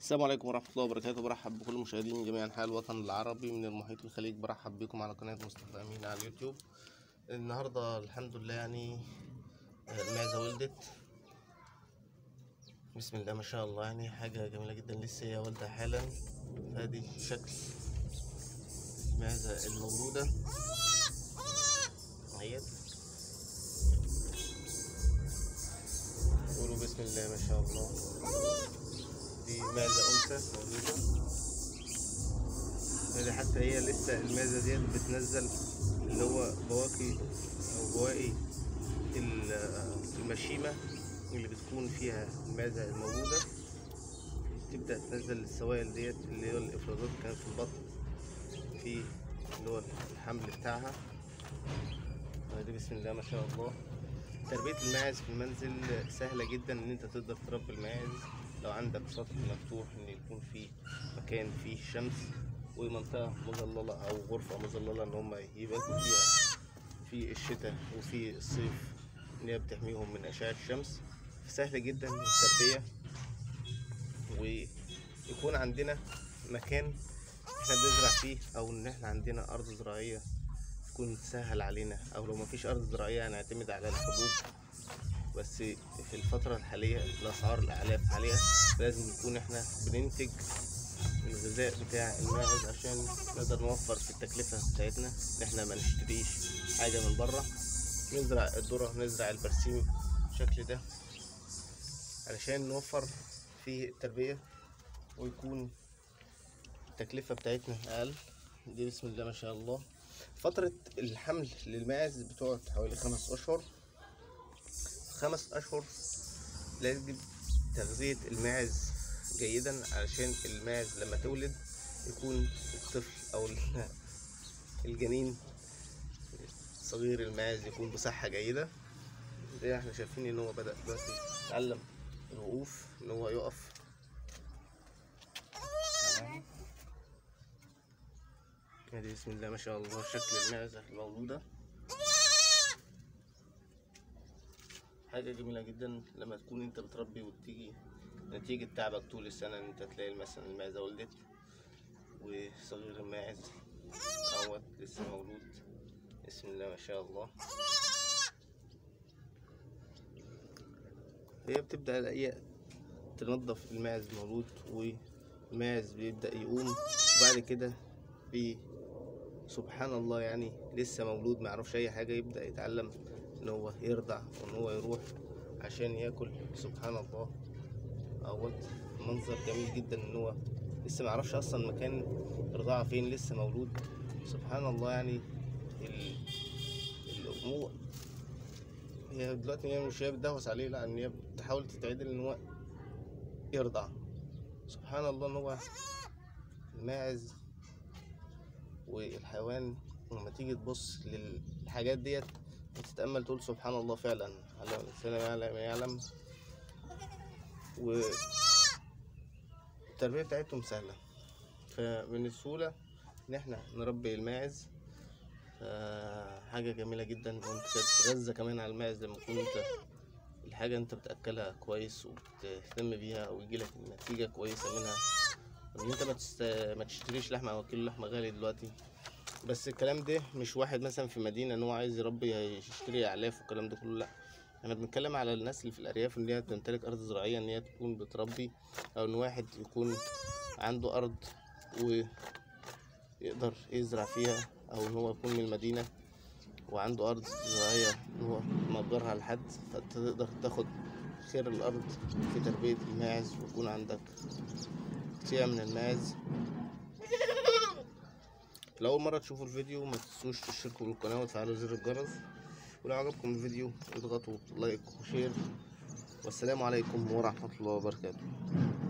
السلام عليكم ورحمة الله وبركاته برحب بكل المشاهدين جميع أنحاء الوطن العربي من المحيط الخليج برحب بكم على قناة مصطفى أمين على اليوتيوب النهاردة الحمد لله يعني آه، المعزة ولدت بسم الله ما شاء الله يعني حاجة جميلة جدا لسه هي والدة حالا هذه شكل المعزة المولودة اهيت قولوا بسم الله ما شاء الله دي معزة أنثى مولودة هذه حتى هي لسه المعزة ديت بتنزل اللي هو بواقي أو بواقي ال- المشيمة اللي بتكون فيها المعزة المولودة تبدأ تنزل السوائل ديت اللي هو الإفرازات كانت في البطن في اللي هو الحمل بتاعها دي بسم الله ما شاء الله تربية الماعز في المنزل سهلة جدا ان انت تقدر تربي الماعز لو عندك سطح مفتوح ان يكون فيه مكان فيه شمس ومنطقة مظللة او غرفة مظللة ان هم يباتوا فيها في الشتاء وفي الصيف ان هي بتحميهم من اشعة الشمس فسهل جدا التربية ويكون عندنا مكان احنا بنزرع فيه او ان احنا عندنا ارض زراعية تكون تسهل علينا او لو مفيش ارض زراعيه هنعتمد على الحبوب بس في الفتره الحاليه الاسعار الاعلاف عاليه لازم نكون احنا بننتج الغذاء بتاع الماعز عشان نقدر نوفر في التكلفه بتاعتنا ان احنا ما نشتريش حاجه من بره نزرع الذره نزرع البرسيم بالشكل ده علشان نوفر في التربيه ويكون التكلفه بتاعتنا اقل دي بسم الله ما شاء الله فترة الحمل للماعز بتقعد حوالي خمس أشهر خمس أشهر لازم تغذية الماعز جيدا علشان الماعز لما تولد يكون الطفل أو ال- الجنين صغير الماعز يكون بصحة جيدة زي احنا شايفين ان هو بدأ دلوقتي يتعلم الوقوف ان هو يقف تمام ادي بسم الله ما شاء الله شكل المعزة المولودة حاجة جميلة جدا لما تكون انت بتربي وتيجي نتيجة تعبك طول السنة ان انت تلاقي مثلا المعزة ولدت وصغير الماعز اهوت لسه مولود بسم الله ما شاء الله هي بتبدأ هي تنظف الماعز المولود والماعز بيبدأ يقوم وبعد كده بي سبحان الله يعني لسه مولود ما يعرفش اي حاجه يبدا يتعلم ان هو يرضع وان هو يروح عشان ياكل سبحان الله اهوت منظر جميل جدا ان هو لسه ما يعرفش اصلا مكان الرضاعه فين لسه مولود سبحان الله يعني ال... الامور هي دلوقتي هي مش هي بتدهوس عليه لا ان هي بتحاول تتعدل ان هو يرضع سبحان الله ان هو الماعز والحيوان لما تيجي تبص للحاجات ديت وتتأمل تقول سبحان الله فعلا علم الإنسان ما يعلم ما يعلم والتربية بتاعتهم سهلة فمن السهولة إن إحنا نربي الماعز آه، حاجة جميلة جدا وأنت تتغذى كمان على الماعز لما تكون أنت الحاجة أنت بتأكلها كويس وبتهتم بيها ويجيلك نتيجة كويسة منها ان انت ما, تست... ما تشتريش لحمه او كيلو لحمه غالي دلوقتي بس الكلام ده مش واحد مثلا في مدينه ان هو عايز يربي يشتري اعلاف والكلام ده كله لا احنا بنتكلم على الناس اللي في الارياف ان هي تمتلك ارض زراعيه ان هي تكون بتربي او ان واحد يكون عنده ارض ويقدر يزرع فيها او ان هو يكون من المدينه وعنده ارض زراعيه ان هو مأجرها لحد فانت تقدر تاخد خير الارض في تربيه الماعز ويكون عندك كتير من الماعز لو أول مرة تشوفوا الفيديو ما تنسوش تشتركوا بالقناة وتفعلوا زر الجرس ولو عجبكم الفيديو اضغطوا لايك وشير والسلام عليكم ورحمة الله وبركاته